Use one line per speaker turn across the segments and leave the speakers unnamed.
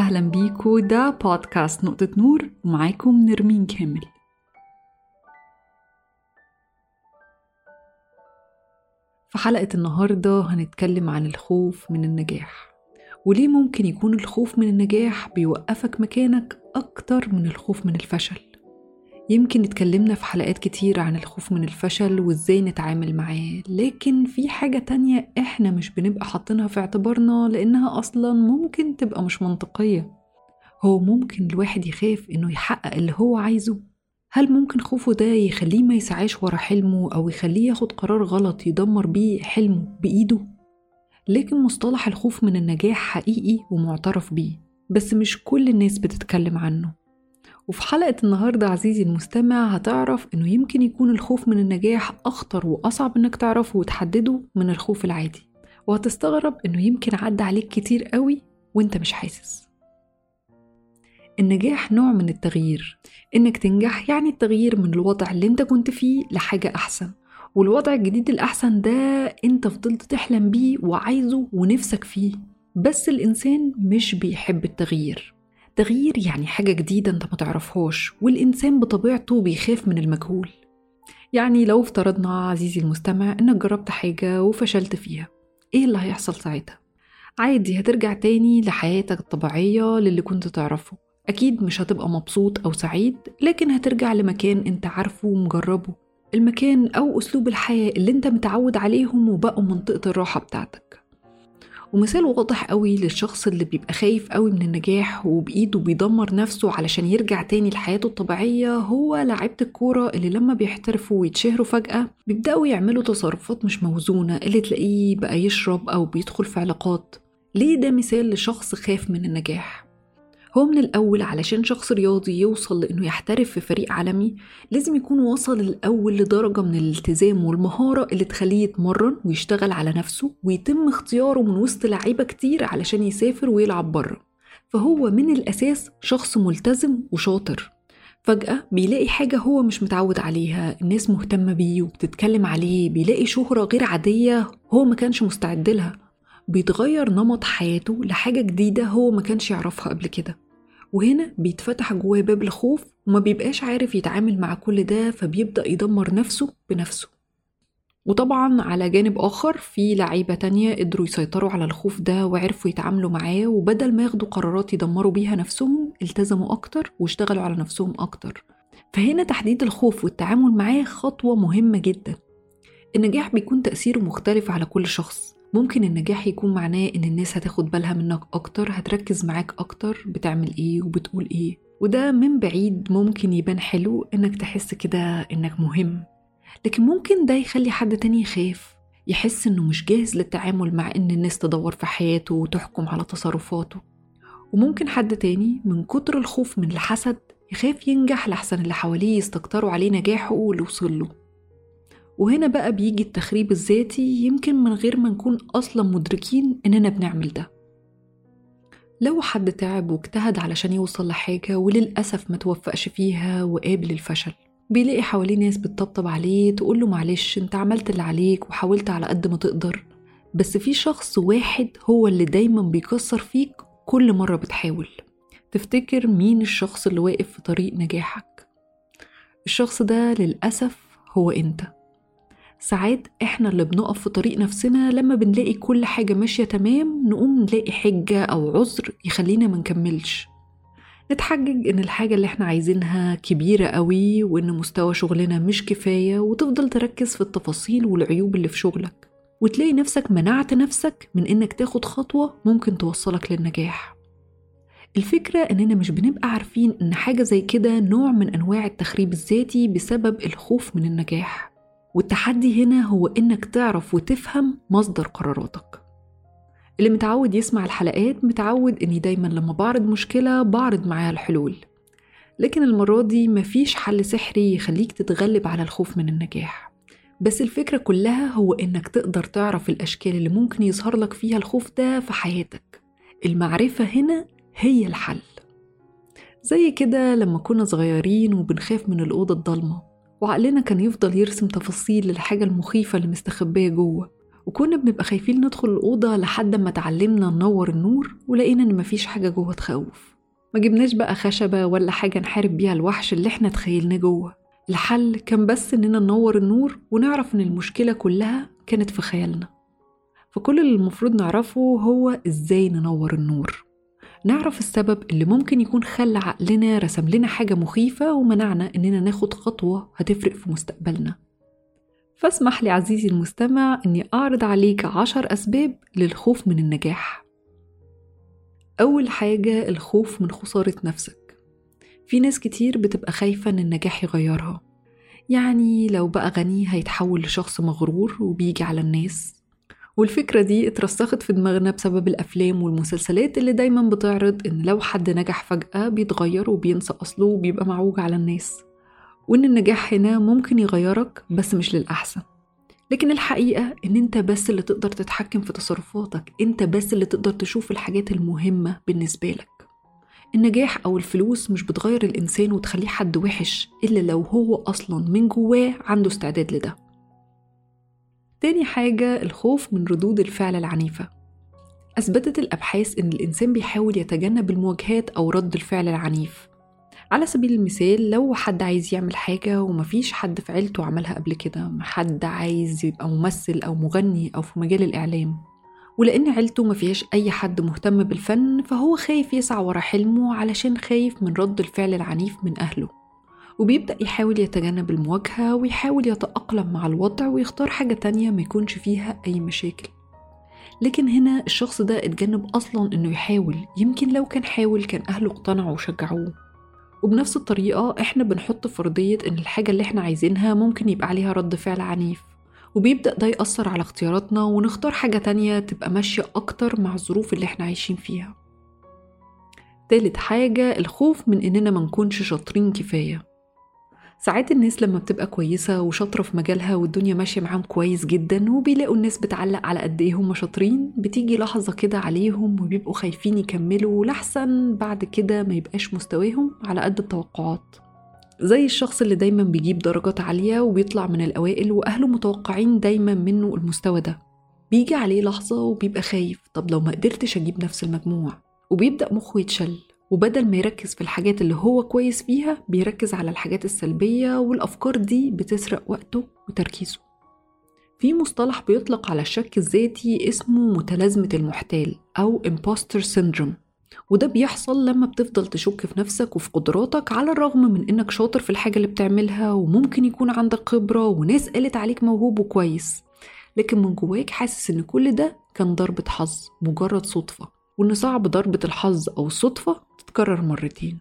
أهلا بيكو ده بودكاست نقطة نور ومعاكم نرمين كامل في حلقة النهاردة هنتكلم عن الخوف من النجاح وليه ممكن يكون الخوف من النجاح بيوقفك مكانك أكتر من الخوف من الفشل يمكن اتكلمنا في حلقات كتير عن الخوف من الفشل وازاي نتعامل معاه لكن في حاجة تانية احنا مش بنبقى حاطينها في اعتبارنا لانها اصلا ممكن تبقى مش منطقية هو ممكن الواحد يخاف انه يحقق اللي هو عايزه هل ممكن خوفه ده يخليه ما يسعاش ورا حلمه او يخليه ياخد قرار غلط يدمر بيه حلمه بايده لكن مصطلح الخوف من النجاح حقيقي ومعترف بيه بس مش كل الناس بتتكلم عنه وفي حلقة النهاردة عزيزي المستمع هتعرف إنه يمكن يكون الخوف من النجاح أخطر وأصعب إنك تعرفه وتحدده من الخوف العادي وهتستغرب إنه يمكن عدى عليك كتير قوي وإنت مش حاسس النجاح نوع من التغيير إنك تنجح يعني التغيير من الوضع اللي إنت كنت فيه لحاجة أحسن والوضع الجديد الأحسن ده إنت فضلت تحلم بيه وعايزه ونفسك فيه بس الإنسان مش بيحب التغيير تغيير يعني حاجة جديدة انت ما تعرفهاش والإنسان بطبيعته بيخاف من المجهول يعني لو افترضنا عزيزي المستمع انك جربت حاجة وفشلت فيها ايه اللي هيحصل ساعتها؟ عادي هترجع تاني لحياتك الطبيعية للي كنت تعرفه أكيد مش هتبقى مبسوط أو سعيد لكن هترجع لمكان انت عارفه ومجربه المكان أو أسلوب الحياة اللي انت متعود عليهم وبقوا منطقة الراحة بتاعتك ومثال واضح قوي للشخص اللي بيبقى خايف قوي من النجاح وبإيده بيدمر نفسه علشان يرجع تاني لحياته الطبيعية هو لعيبة الكورة اللي لما بيحترفوا ويتشهروا فجأة بيبدأوا يعملوا تصرفات مش موزونة اللي تلاقيه بقى يشرب أو بيدخل في علاقات ليه ده مثال لشخص خاف من النجاح هو من الأول علشان شخص رياضي يوصل لأنه يحترف في فريق عالمي لازم يكون وصل الأول لدرجة من الالتزام والمهارة اللي تخليه يتمرن ويشتغل على نفسه ويتم اختياره من وسط لعيبة كتير علشان يسافر ويلعب بره فهو من الأساس شخص ملتزم وشاطر فجأة بيلاقي حاجة هو مش متعود عليها الناس مهتمة بيه وبتتكلم عليه بيلاقي شهرة غير عادية هو ما كانش مستعد لها بيتغير نمط حياته لحاجة جديدة هو ما كانش يعرفها قبل كده وهنا بيتفتح جواه باب الخوف وما بيبقاش عارف يتعامل مع كل ده فبيبدأ يدمر نفسه بنفسه وطبعا على جانب آخر في لعيبة تانية قدروا يسيطروا على الخوف ده وعرفوا يتعاملوا معاه وبدل ما ياخدوا قرارات يدمروا بيها نفسهم التزموا أكتر واشتغلوا على نفسهم أكتر فهنا تحديد الخوف والتعامل معاه خطوة مهمة جدا النجاح بيكون تأثيره مختلف على كل شخص ممكن النجاح يكون معناه إن الناس هتاخد بالها منك أكتر هتركز معاك أكتر بتعمل إيه وبتقول إيه وده من بعيد ممكن يبان حلو إنك تحس كده إنك مهم لكن ممكن ده يخلي حد تاني يخاف يحس إنه مش جاهز للتعامل مع إن الناس تدور في حياته وتحكم على تصرفاته وممكن حد تاني من كتر الخوف من الحسد يخاف ينجح لحسن اللي حواليه يستكتروا عليه نجاحه واللي وصله وهنا بقى بيجي التخريب الذاتي يمكن من غير ما نكون أصلا مدركين إننا بنعمل ده لو حد تعب واجتهد علشان يوصل لحاجة وللأسف ما توفقش فيها وقابل الفشل بيلاقي حواليه ناس بتطبطب عليه تقوله معلش انت عملت اللي عليك وحاولت على قد ما تقدر بس في شخص واحد هو اللي دايما بيكسر فيك كل مرة بتحاول تفتكر مين الشخص اللي واقف في طريق نجاحك الشخص ده للأسف هو انت ساعات احنا اللي بنقف في طريق نفسنا لما بنلاقي كل حاجة ماشية تمام نقوم نلاقي حجة أو عذر يخلينا منكملش نتحجج إن الحاجة اللي احنا عايزينها كبيرة قوي وإن مستوى شغلنا مش كفاية وتفضل تركز في التفاصيل والعيوب اللي في شغلك وتلاقي نفسك منعت نفسك من إنك تاخد خطوة ممكن توصلك للنجاح الفكرة إننا مش بنبقى عارفين إن حاجة زي كده نوع من أنواع التخريب الذاتي بسبب الخوف من النجاح والتحدي هنا هو إنك تعرف وتفهم مصدر قراراتك اللي متعود يسمع الحلقات متعود إني دايما لما بعرض مشكلة بعرض معاها الحلول لكن المرة دي مفيش حل سحري يخليك تتغلب على الخوف من النجاح بس الفكرة كلها هو إنك تقدر تعرف الأشكال اللي ممكن يظهر لك فيها الخوف ده في حياتك المعرفة هنا هي الحل زي كده لما كنا صغيرين وبنخاف من الأوضة الضلمة وعقلنا كان يفضل يرسم تفاصيل للحاجة المخيفة اللي مستخبية جوه وكنا بنبقى خايفين ندخل الأوضة لحد ما تعلمنا ننور النور ولقينا إن مفيش حاجة جوه تخوف ما جبناش بقى خشبة ولا حاجة نحارب بيها الوحش اللي احنا تخيلناه جوه الحل كان بس إننا ننور النور ونعرف إن المشكلة كلها كانت في خيالنا فكل اللي المفروض نعرفه هو إزاي ننور النور نعرف السبب اللي ممكن يكون خلى عقلنا رسم لنا حاجة مخيفة ومنعنا إننا ناخد خطوة هتفرق في مستقبلنا فاسمح لي عزيزي المستمع إني أعرض عليك عشر أسباب للخوف من النجاح أول حاجة الخوف من خسارة نفسك في ناس كتير بتبقى خايفة إن النجاح يغيرها يعني لو بقى غني هيتحول لشخص مغرور وبيجي على الناس والفكرة دي اترسخت في دماغنا بسبب الأفلام والمسلسلات اللي دايما بتعرض إن لو حد نجح فجأة بيتغير وبينسى أصله وبيبقى معوج على الناس وإن النجاح هنا ممكن يغيرك بس مش للأحسن لكن الحقيقة إن أنت بس اللي تقدر تتحكم في تصرفاتك أنت بس اللي تقدر تشوف الحاجات المهمة بالنسبة لك النجاح أو الفلوس مش بتغير الإنسان وتخليه حد وحش إلا لو هو أصلا من جواه عنده استعداد لده تاني حاجة الخوف من ردود الفعل العنيفة أثبتت الأبحاث إن الإنسان بيحاول يتجنب المواجهات أو رد الفعل العنيف على سبيل المثال لو حد عايز يعمل حاجة ومفيش حد في عيلته عملها قبل كده حد عايز يبقى ممثل أو مغني أو في مجال الإعلام ولأن عيلته مفيهاش أي حد مهتم بالفن فهو خايف يسعى ورا حلمه علشان خايف من رد الفعل العنيف من أهله وبيبدأ يحاول يتجنب المواجهة ويحاول يتأقلم مع الوضع ويختار حاجة تانية ما يكونش فيها أي مشاكل لكن هنا الشخص ده اتجنب أصلا إنه يحاول يمكن لو كان حاول كان أهله اقتنعوا وشجعوه وبنفس الطريقة إحنا بنحط فرضية إن الحاجة اللي إحنا عايزينها ممكن يبقى عليها رد فعل عنيف وبيبدأ ده يأثر على اختياراتنا ونختار حاجة تانية تبقى ماشية أكتر مع الظروف اللي إحنا عايشين فيها تالت حاجة الخوف من إننا ما نكونش شاطرين كفاية ساعات الناس لما بتبقى كويسة وشاطرة في مجالها والدنيا ماشية معاهم كويس جدا وبيلاقوا الناس بتعلق على قد ايه هم شاطرين بتيجي لحظة كده عليهم وبيبقوا خايفين يكملوا لحسن بعد كده ما يبقاش مستواهم على قد التوقعات زي الشخص اللي دايما بيجيب درجات عالية وبيطلع من الأوائل وأهله متوقعين دايما منه المستوى ده بيجي عليه لحظة وبيبقى خايف طب لو ما قدرتش أجيب نفس المجموع وبيبدأ مخه يتشل وبدل ما يركز في الحاجات اللي هو كويس فيها بيركز على الحاجات السلبية والأفكار دي بتسرق وقته وتركيزه في مصطلح بيطلق على الشك الذاتي اسمه متلازمة المحتال أو imposter syndrome وده بيحصل لما بتفضل تشك في نفسك وفي قدراتك على الرغم من إنك شاطر في الحاجة اللي بتعملها وممكن يكون عندك خبرة وناس قالت عليك موهوب وكويس لكن من جواك حاسس إن كل ده كان ضربة حظ مجرد صدفة وإن صعب ضربة الحظ أو الصدفة تتكرر مرتين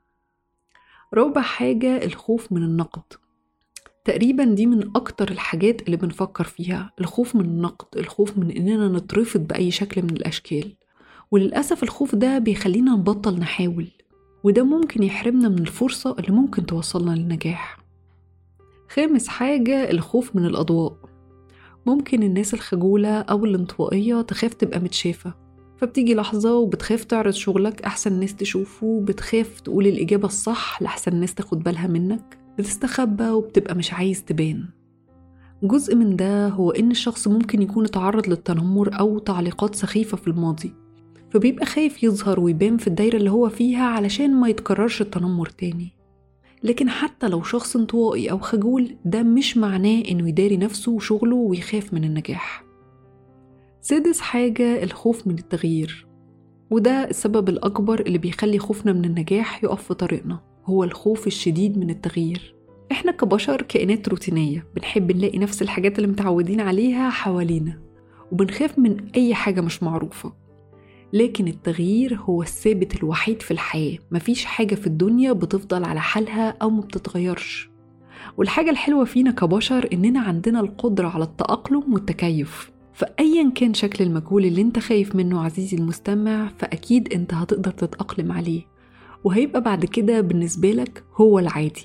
رابع حاجة الخوف من النقد تقريبا دي من أكتر الحاجات اللي بنفكر فيها الخوف من النقد الخوف من إننا نترفض بأي شكل من الأشكال وللأسف الخوف ده بيخلينا نبطل نحاول وده ممكن يحرمنا من الفرصة اللي ممكن توصلنا للنجاح خامس حاجة الخوف من الأضواء ممكن الناس الخجولة أو الانطوائية تخاف تبقى متشافة فبتيجي لحظة وبتخاف تعرض شغلك أحسن ناس تشوفه بتخاف تقول الإجابة الصح لأحسن ناس تاخد بالها منك بتستخبى وبتبقى مش عايز تبان جزء من ده هو إن الشخص ممكن يكون اتعرض للتنمر أو تعليقات سخيفة في الماضي فبيبقى خايف يظهر ويبان في الدايرة اللي هو فيها علشان ما يتكررش التنمر تاني لكن حتى لو شخص انطوائي أو خجول ده مش معناه إنه يداري نفسه وشغله ويخاف من النجاح سادس حاجة الخوف من التغيير وده السبب الأكبر اللي بيخلي خوفنا من النجاح يقف في طريقنا هو الخوف الشديد من التغيير احنا كبشر كائنات روتينية بنحب نلاقي نفس الحاجات اللي متعودين عليها حوالينا وبنخاف من أي حاجة مش معروفة لكن التغيير هو الثابت الوحيد في الحياة مفيش حاجة في الدنيا بتفضل على حالها أو ما بتتغيرش والحاجة الحلوة فينا كبشر إننا عندنا القدرة على التأقلم والتكيف فأيا كان شكل المجهول اللي انت خايف منه عزيزي المستمع فأكيد انت هتقدر تتأقلم عليه وهيبقى بعد كده بالنسبة لك هو العادي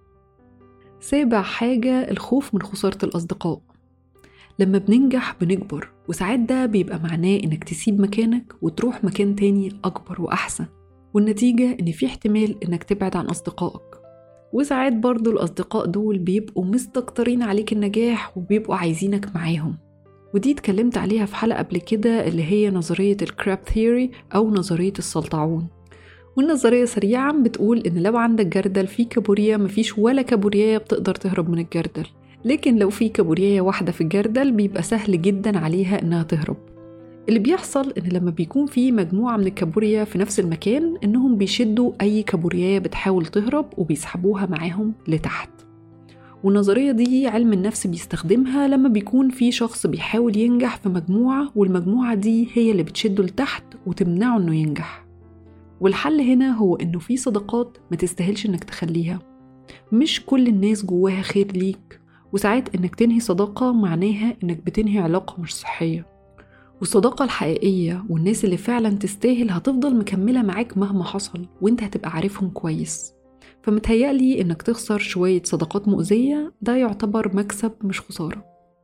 سابع حاجة الخوف من خسارة الأصدقاء لما بننجح بنكبر وساعات ده بيبقى معناه إنك تسيب مكانك وتروح مكان تاني أكبر وأحسن والنتيجة إن في احتمال إنك تبعد عن أصدقائك وساعات برضو الأصدقاء دول بيبقوا مستكترين عليك النجاح وبيبقوا عايزينك معاهم ودي اتكلمت عليها في حلقة قبل كده اللي هي نظرية الكراب ثيوري أو نظرية السلطعون والنظرية سريعا بتقول إن لو عندك جردل في كابوريا مفيش ولا كابوريا بتقدر تهرب من الجردل لكن لو في كابوريا واحدة في الجردل بيبقى سهل جدا عليها إنها تهرب اللي بيحصل إن لما بيكون في مجموعة من الكابوريا في نفس المكان إنهم بيشدوا أي كابوريا بتحاول تهرب وبيسحبوها معاهم لتحت والنظرية دي علم النفس بيستخدمها لما بيكون في شخص بيحاول ينجح في مجموعة والمجموعة دي هي اللي بتشده لتحت وتمنعه إنه ينجح والحل هنا هو إنه في صداقات ما تستاهلش إنك تخليها مش كل الناس جواها خير ليك وساعات إنك تنهي صداقة معناها إنك بتنهي علاقة مش صحية والصداقة الحقيقية والناس اللي فعلا تستاهل هتفضل مكملة معاك مهما حصل وانت هتبقى عارفهم كويس فمتهيألي إنك تخسر شوية صداقات مؤذية ده يعتبر مكسب مش خسارة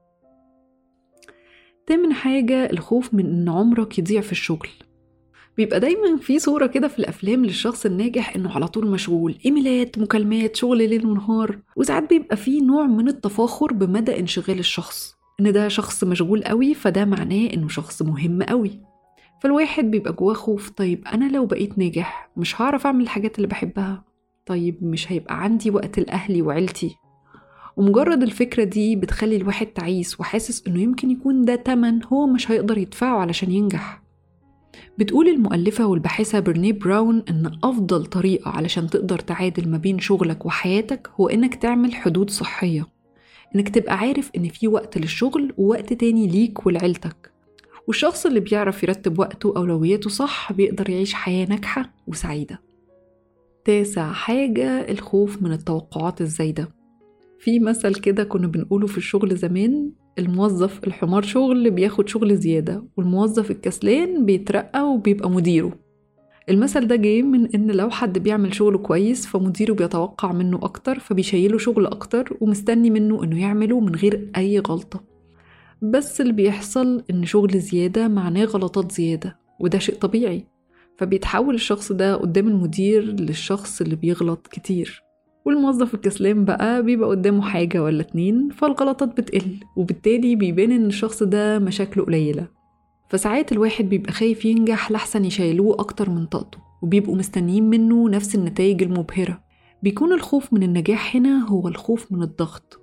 تامن حاجة الخوف من إن عمرك يضيع في الشغل بيبقى دايما في صورة كده في الأفلام للشخص الناجح إنه على طول مشغول إيميلات مكالمات شغل ليل ونهار وساعات بيبقى في نوع من التفاخر بمدى انشغال الشخص إن ده شخص مشغول قوي فده معناه إنه شخص مهم قوي فالواحد بيبقى جواه خوف طيب أنا لو بقيت ناجح مش هعرف أعمل الحاجات اللي بحبها طيب مش هيبقى عندي وقت لأهلي وعيلتي ومجرد الفكرة دي بتخلي الواحد تعيس وحاسس إنه يمكن يكون ده تمن هو مش هيقدر يدفعه علشان ينجح بتقول المؤلفة والباحثة برني براون إن أفضل طريقة علشان تقدر تعادل ما بين شغلك وحياتك هو إنك تعمل حدود صحية إنك تبقى عارف إن في وقت للشغل ووقت تاني ليك ولعيلتك والشخص اللي بيعرف يرتب وقته وأولوياته صح بيقدر يعيش حياة ناجحة وسعيدة تاسع حاجة الخوف من التوقعات الزايدة في مثل كده كنا بنقوله في الشغل زمان الموظف الحمار شغل بياخد شغل زيادة والموظف الكسلان بيترقى وبيبقى مديره المثل ده جاي من إن لو حد بيعمل شغله كويس فمديره بيتوقع منه أكتر فبيشيله شغل أكتر ومستني منه إنه يعمله من غير أي غلطة بس اللي بيحصل إن شغل زيادة معناه غلطات زيادة وده شيء طبيعي فبيتحول الشخص ده قدام المدير للشخص اللي بيغلط كتير والموظف الكسلان بقى بيبقى قدامه حاجة ولا اتنين فالغلطات بتقل وبالتالي بيبان إن الشخص ده مشاكله قليلة فساعات الواحد بيبقى خايف ينجح لحسن يشيلوه أكتر من طاقته وبيبقوا مستنيين منه نفس النتائج المبهرة بيكون الخوف من النجاح هنا هو الخوف من الضغط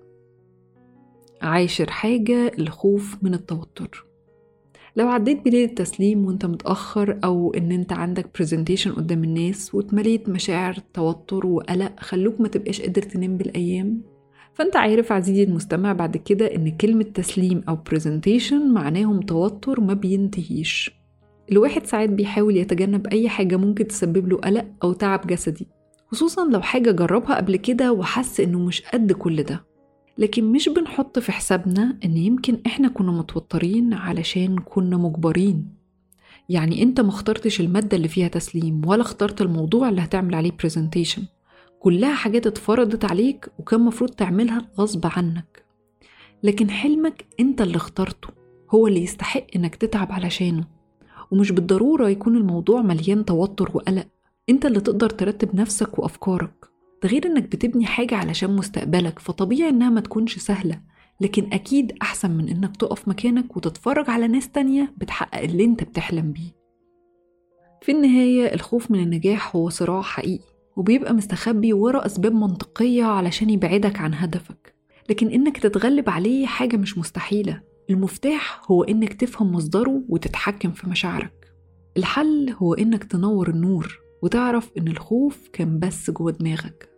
عاشر حاجة الخوف من التوتر لو عديت بليلة التسليم وانت متأخر أو إن انت عندك برزنتيشن قدام الناس واتمليت مشاعر توتر وقلق خلوك ما تبقاش قادر تنام بالأيام فانت عارف عزيزي المستمع بعد كده إن كلمة تسليم أو برزنتيشن معناهم توتر ما بينتهيش الواحد ساعات بيحاول يتجنب أي حاجة ممكن تسبب له قلق أو تعب جسدي خصوصا لو حاجة جربها قبل كده وحس إنه مش قد كل ده لكن مش بنحط في حسابنا إن يمكن إحنا كنا متوترين علشان كنا مجبرين يعني أنت ما اخترتش المادة اللي فيها تسليم ولا اخترت الموضوع اللي هتعمل عليه برزنتيشن كلها حاجات اتفرضت عليك وكان مفروض تعملها غصب عنك لكن حلمك أنت اللي اخترته هو اللي يستحق إنك تتعب علشانه ومش بالضرورة يكون الموضوع مليان توتر وقلق أنت اللي تقدر ترتب نفسك وأفكارك ده غير انك بتبني حاجة علشان مستقبلك فطبيعي انها ما تكونش سهلة لكن اكيد احسن من انك تقف مكانك وتتفرج على ناس تانية بتحقق اللي انت بتحلم بيه في النهاية الخوف من النجاح هو صراع حقيقي وبيبقى مستخبي ورا أسباب منطقية علشان يبعدك عن هدفك لكن إنك تتغلب عليه حاجة مش مستحيلة المفتاح هو إنك تفهم مصدره وتتحكم في مشاعرك الحل هو إنك تنور النور وتعرف إن الخوف كان بس جوه دماغك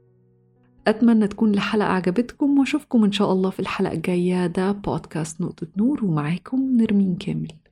أتمنى تكون الحلقة عجبتكم وأشوفكم إن شاء الله في الحلقة الجاية ده بودكاست نقطة نور ومعاكم نرمين كامل